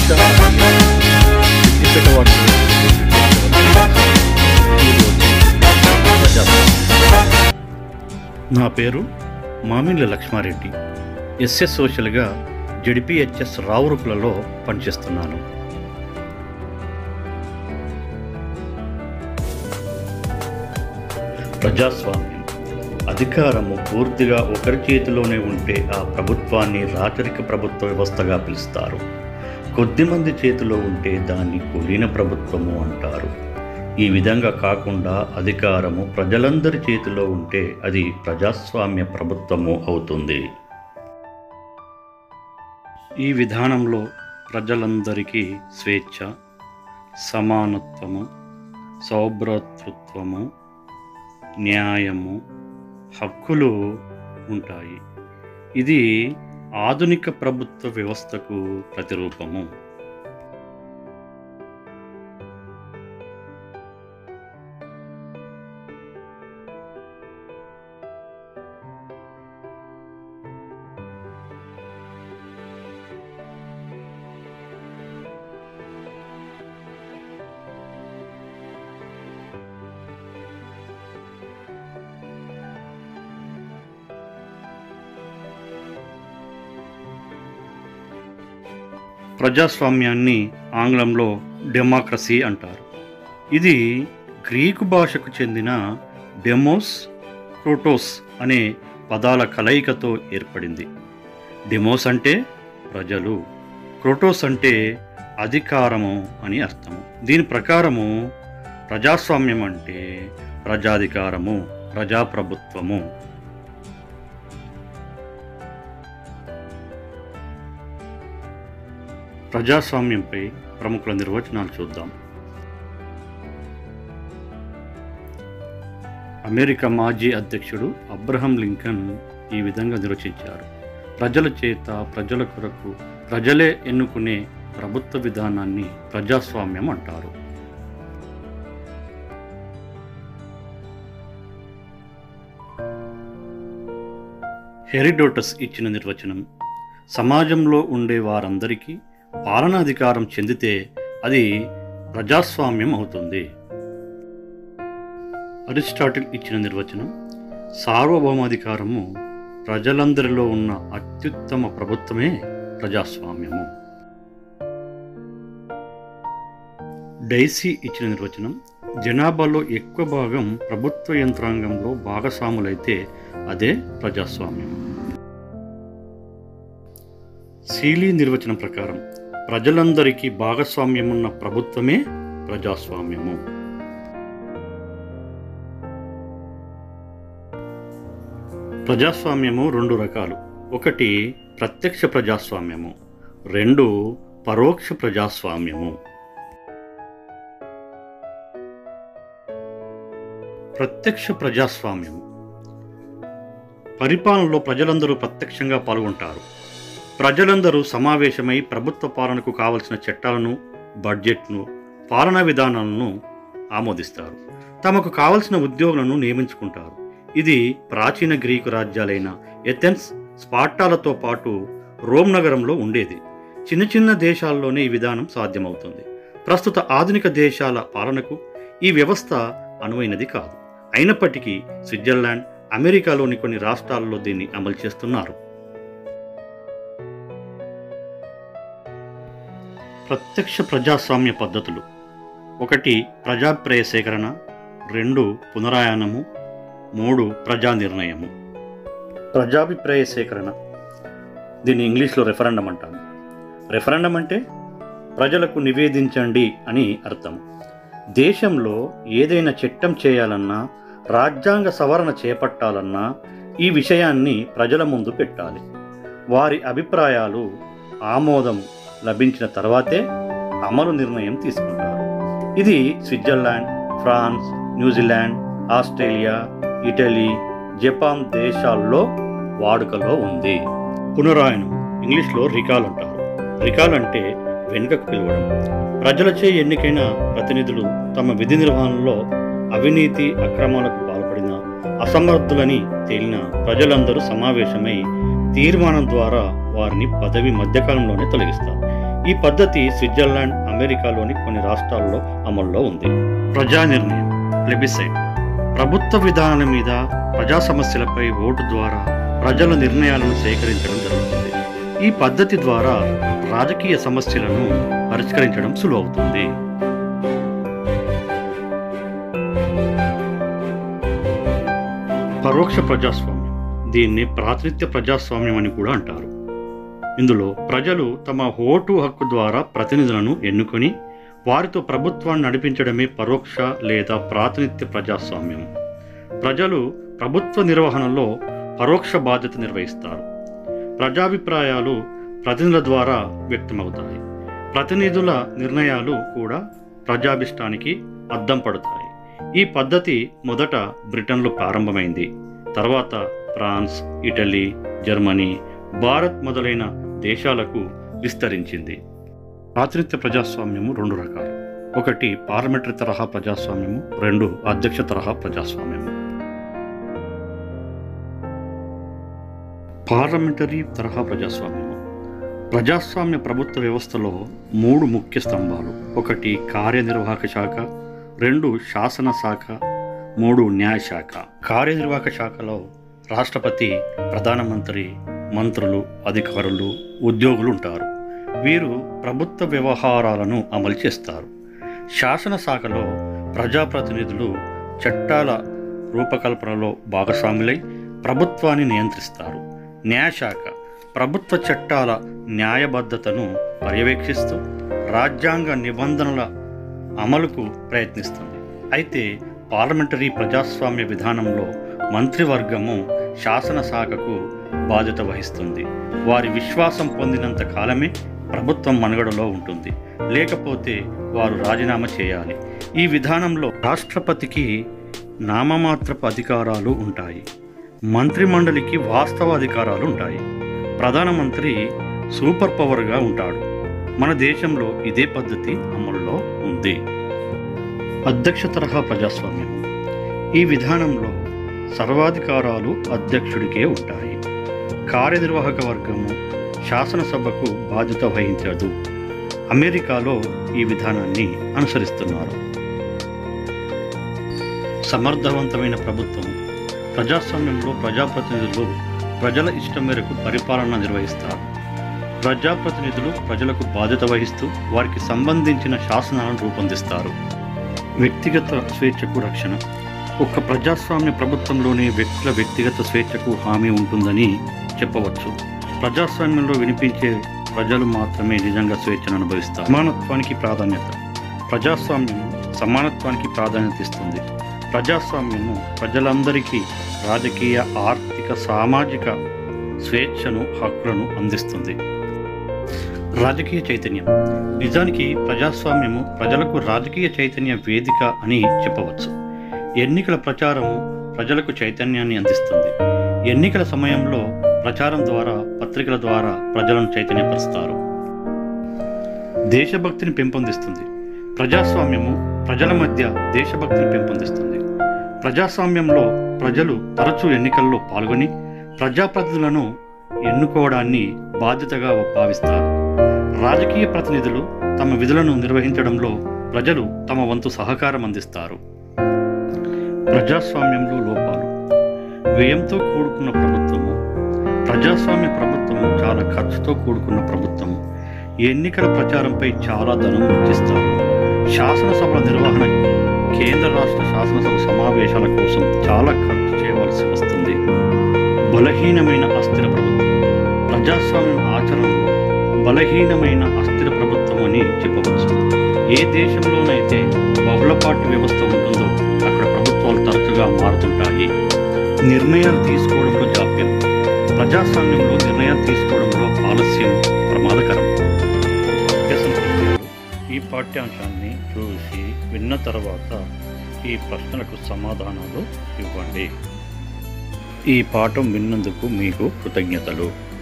Siddipet ward నా పేరు మామిళ్ళ Lakshma Reddy SS సోషల్గా జడిపిహెచ్ఎస్ రావురుకులలో పనిచేస్తున్నాను ప్రజాస్వామ్యం అధికారము పూర్తిగా ఒకరి చేతిలోనే ఉంటే ఆ ప్రభుత్వాన్ని రాచరిక ప్రభుత్వ వ్యవస్థగా పిలుస్తారు కొద్దిమంది చేతిలో ఉంటే దాన్ని కులీన ప్రభుత్వము అంటారు ఈ విధంగా కాకుండా అధికారము ప్రజలందరి చేతిలో ఉంటే అది ప్రజాస్వామ్య ప్రభుత్వము అవుతుంది ఈ విధానంలో ప్రజలందరికీ స్వేచ్ఛ సమానత్వము సౌభ్రతృత్వము న్యాయము హక్కులు ఉంటాయి ఇది ఆధునిక ప్రభుత్వ వ్యవస్థకు ప్రతిరూపము ప్రజాస్వామ్యాన్ని ఆంగ్లంలో డెమోక్రసీ అంటారు ఇది గ్రీకు భాషకు చెందిన డెమోస్ క్రోటోస్ అనే పదాల కలయికతో ఏర్పడింది డెమోస్ అంటే ప్రజలు క్రోటోస్ అంటే అధికారము అని అర్థము దీని ప్రకారము ప్రజాస్వామ్యం అంటే ప్రజాధికారము ప్రజాప్రభుత్వము ప్రజాస్వామ్యంపై ప్రముఖుల నిర్వచనాలు చూద్దాం అమెరికా మాజీ అధ్యక్షుడు అబ్రహం లింకన్ ఈ విధంగా నిర్వచించారు ప్రజల చేత ప్రజల కొరకు ప్రజలే ఎన్నుకునే ప్రభుత్వ విధానాన్ని ప్రజాస్వామ్యం అంటారు హెరిడోటస్ ఇచ్చిన నిర్వచనం సమాజంలో ఉండే వారందరికీ పాలనాధికారం చెందితే అది ప్రజాస్వామ్యం అవుతుంది అరిస్టాటిల్ ఇచ్చిన నిర్వచనం సార్వభౌమాధికారము ప్రజలందరిలో ఉన్న అత్యుత్తమ ప్రభుత్వమే ప్రజాస్వామ్యము డైసీ ఇచ్చిన నిర్వచనం జనాభాలో ఎక్కువ భాగం ప్రభుత్వ యంత్రాంగంలో భాగస్వాములైతే అదే ప్రజాస్వామ్యం సీలీ నిర్వచనం ప్రకారం ప్రజలందరికీ భాగస్వామ్యమున్న ప్రభుత్వమే ప్రజాస్వామ్యము ప్రజాస్వామ్యము రెండు రకాలు ఒకటి ప్రత్యక్ష ప్రజాస్వామ్యము రెండు పరోక్ష ప్రజాస్వామ్యము ప్రత్యక్ష ప్రజాస్వామ్యము పరిపాలనలో ప్రజలందరూ ప్రత్యక్షంగా పాల్గొంటారు ప్రజలందరూ సమావేశమై ప్రభుత్వ పాలనకు కావలసిన చట్టాలను బడ్జెట్ను పాలనా విధానాలను ఆమోదిస్తారు తమకు కావలసిన ఉద్యోగులను నియమించుకుంటారు ఇది ప్రాచీన గ్రీకు రాజ్యాలైన ఎథెన్స్ స్పార్టాలతో పాటు రోమ్ నగరంలో ఉండేది చిన్న చిన్న దేశాల్లోనే ఈ విధానం సాధ్యమవుతుంది ప్రస్తుత ఆధునిక దేశాల పాలనకు ఈ వ్యవస్థ అనువైనది కాదు అయినప్పటికీ స్విట్జర్లాండ్ అమెరికాలోని కొన్ని రాష్ట్రాల్లో దీన్ని అమలు చేస్తున్నారు ప్రత్యక్ష ప్రజాస్వామ్య పద్ధతులు ఒకటి ప్రజాప్రయ సేకరణ రెండు పునరాయనము మూడు ప్రజా నిర్ణయము ప్రజాభిప్రాయ సేకరణ దీన్ని ఇంగ్లీష్లో రెఫరెండం అంటాము రెఫరెండం అంటే ప్రజలకు నివేదించండి అని అర్థం దేశంలో ఏదైనా చట్టం చేయాలన్నా రాజ్యాంగ సవరణ చేపట్టాలన్నా ఈ విషయాన్ని ప్రజల ముందు పెట్టాలి వారి అభిప్రాయాలు ఆమోదం లభించిన తర్వాతే అమలు నిర్ణయం తీసుకుంటారు ఇది Switzerland France New Zealand Australia Italy Japan దేశాల్లో వాడుకలో ఉంది పునరాయనం ఇంగ్లీష్లో రికాల్ అంటారు రికాల్ అంటే వెనుకకు పిలవడం ప్రజలచే ఎన్నికైన ప్రతినిధులు తమ విధి నిర్వహణలో అవినీతి అక్రమాలకు పాల్పడిన అసమర్థులని తేలిన ప్రజలందరూ సమావేశమై తీర్మానం ద్వారా వారిని పదవి మధ్యకాలంలోనే తొలగిస్తారు ఈ పద్ధతి స్విట్జర్లాండ్ అమెరికాలోని కొన్ని రాష్ట్రాల్లో అమల్లో ఉంది ప్రజా నిర్ణయం ప్లెబిసైట్ ప్రభుత్వ విధానాల మీద ప్రజా సమస్యలపై ఓటు ద్వారా ప్రజల నిర్ణయాలను సేకరించడం జరుగుతుంది ఈ పద్ధతి ద్వారా రాజకీయ సమస్యలను పరిష్కరించడం సులువవుతుంది పరోక్ష ప్రజాస్వామ్యం దీన్ని ప్రాతినిధ్య ప్రజాస్వామ్యం అని కూడా అంటారు ఇందులో ప్రజలు తమ ఓటు హక్కు ద్వారా ప్రతినిధులను ఎన్నుకొని వారితో ప్రభుత్వాన్ని నడిపించడమే పరోక్ష లేదా ప్రాతినిధ్య ప్రజాస్వామ్యం ప్రజలు ప్రభుత్వ నిర్వహణలో పరోక్ష బాధ్యత నిర్వహిస్తారు ప్రజాభిప్రాయాలు ప్రతినిధుల ద్వారా వ్యక్తమవుతాయి ప్రతినిధుల నిర్ణయాలు కూడా ప్రజాభిష్టానికి అద్దం పడతాయి ఈ పద్ధతి మొదట బ్రిటన్లో ప్రారంభమైంది తర్వాత ఫ్రాన్స్ ఇటలీ జర్మనీ భారత్ మొదలైన దేశాలకు విస్తరించింది ప్రాతినిధ్య ప్రజాస్వామ్యము రెండు రకాలు ఒకటి పార్లమెంటరీ తరహా ప్రజాస్వామ్యము రెండు అధ్యక్ష తరహా ప్రజాస్వామ్యము పార్లమెంటరీ తరహా ప్రజాస్వామ్యము ప్రజాస్వామ్య ప్రభుత్వ వ్యవస్థలో మూడు ముఖ్య స్తంభాలు ఒకటి కార్యనిర్వాహక శాఖ రెండు శాసన శాఖ మూడు న్యాయశాఖ కార్యనిర్వాహక శాఖలో రాష్ట్రపతి ప్రధానమంత్రి మంత్రులు అధికారులు ఉద్యోగులు ఉంటారు వీరు ప్రభుత్వ వ్యవహారాలను అమలు చేస్తారు శాసనశాఖలో ప్రజాప్రతినిధులు చట్టాల రూపకల్పనలో భాగస్వాములై ప్రభుత్వాన్ని నియంత్రిస్తారు న్యాయశాఖ ప్రభుత్వ చట్టాల న్యాయబద్ధతను పర్యవేక్షిస్తూ రాజ్యాంగ నిబంధనల అమలుకు ప్రయత్నిస్తుంది అయితే పార్లమెంటరీ ప్రజాస్వామ్య విధానంలో మంత్రివర్గము శాసనశాఖకు బాధ్యత వహిస్తుంది వారి విశ్వాసం పొందినంత కాలమే ప్రభుత్వం మనుగడలో ఉంటుంది లేకపోతే వారు రాజీనామా చేయాలి ఈ విధానంలో రాష్ట్రపతికి నామమాత్రపు అధికారాలు ఉంటాయి మంత్రిమండలికి వాస్తవ అధికారాలు ఉంటాయి ప్రధానమంత్రి సూపర్ పవర్గా ఉంటాడు మన దేశంలో ఇదే పద్ధతి అమల్లో ఉంది అధ్యక్ష తరహా ప్రజాస్వామ్యం ఈ విధానంలో సర్వాధికారాలు అధ్యక్షుడికే ఉంటాయి కార్యనిర్వాహక వర్గము శాసనసభకు బాధ్యత వహించదు అమెరికాలో ఈ విధానాన్ని అనుసరిస్తున్నారు సమర్థవంతమైన ప్రభుత్వం ప్రజాస్వామ్యంలో ప్రజాప్రతినిధులు ప్రజల ఇష్టం మేరకు పరిపాలన నిర్వహిస్తారు ప్రజాప్రతినిధులు ప్రజలకు బాధ్యత వహిస్తూ వారికి సంబంధించిన శాసనాలను రూపొందిస్తారు వ్యక్తిగత స్వేచ్ఛకు రక్షణ ఒక ప్రజాస్వామ్య ప్రభుత్వంలోనే వ్యక్తుల వ్యక్తిగత స్వేచ్ఛకు హామీ ఉంటుందని చెప్పవచ్చు ప్రజాస్వామ్యంలో వినిపించే ప్రజలు మాత్రమే నిజంగా స్వేచ్ఛను అనుభవిస్తారు సమానత్వానికి ప్రాధాన్యత ప్రజాస్వామ్యం సమానత్వానికి ప్రాధాన్యత ఇస్తుంది ప్రజాస్వామ్యము ప్రజలందరికీ రాజకీయ ఆర్థిక సామాజిక స్వేచ్ఛను హక్కులను అందిస్తుంది రాజకీయ చైతన్యం నిజానికి ప్రజాస్వామ్యము ప్రజలకు రాజకీయ చైతన్య వేదిక అని చెప్పవచ్చు ఎన్నికల ప్రచారము ప్రజలకు చైతన్యాన్ని అందిస్తుంది ఎన్నికల సమయంలో ప్రచారం ద్వారా పత్రికల ద్వారా ప్రజలను చైతన్యపరుస్తారు దేశభక్తిని పెంపొందిస్తుంది ప్రజాస్వామ్యము ప్రజల మధ్య దేశభక్తిని పెంపొందిస్తుంది ప్రజాస్వామ్యంలో ప్రజలు తరచూ ఎన్నికల్లో పాల్గొని ప్రజాప్రతినిధులను ఎన్నుకోవడాన్ని బాధ్యతగా భావిస్తారు రాజకీయ ప్రతినిధులు తమ విధులను నిర్వహించడంలో ప్రజలు తమ వంతు సహకారం అందిస్తారు ప్రజాస్వామ్యంలో లోపాలు వ్యయంతో కూడుకున్న ప్రభుత్వము ప్రజాస్వామ్య ప్రభుత్వము చాలా ఖర్చుతో కూడుకున్న ప్రభుత్వము ఎన్నికల ప్రచారంపై చాలా ధనం వెచ్చిస్తారు శాసనసభల నిర్వహణ కేంద్ర రాష్ట్ర శాసనసభ సమావేశాల కోసం చాలా ఖర్చు చేయవలసి వస్తుంది బలహీనమైన అస్థిర ప్రభుత్వం ప్రజాస్వామ్యం ఆచరణలో బలహీనమైన అస్థిర ప్రభుత్వం అని చెప్పవచ్చు ఏ దేశంలోనైతే బహుళపాటి వ్యవస్థ ఉంటుందో అక్కడ ప్రభుత్వాలు తరచుగా మారుతుంటాయి నిర్ణయాలు తీసుకోవడంలో జాప్యం ప్రజాస్వామ్యంలో నిర్ణయాలు తీసుకోవడంలో ఆలస్యం ప్రమాదకరం అభ్యసన ప్రక్రియలు ఈ పాఠ్యాంశాన్ని చూసి విన్న తర్వాత ఈ ప్రశ్నలకు సమాధానాలు ఇవ్వండి ఈ పాఠం విన్నందుకు మీకు కృతజ్ఞతలు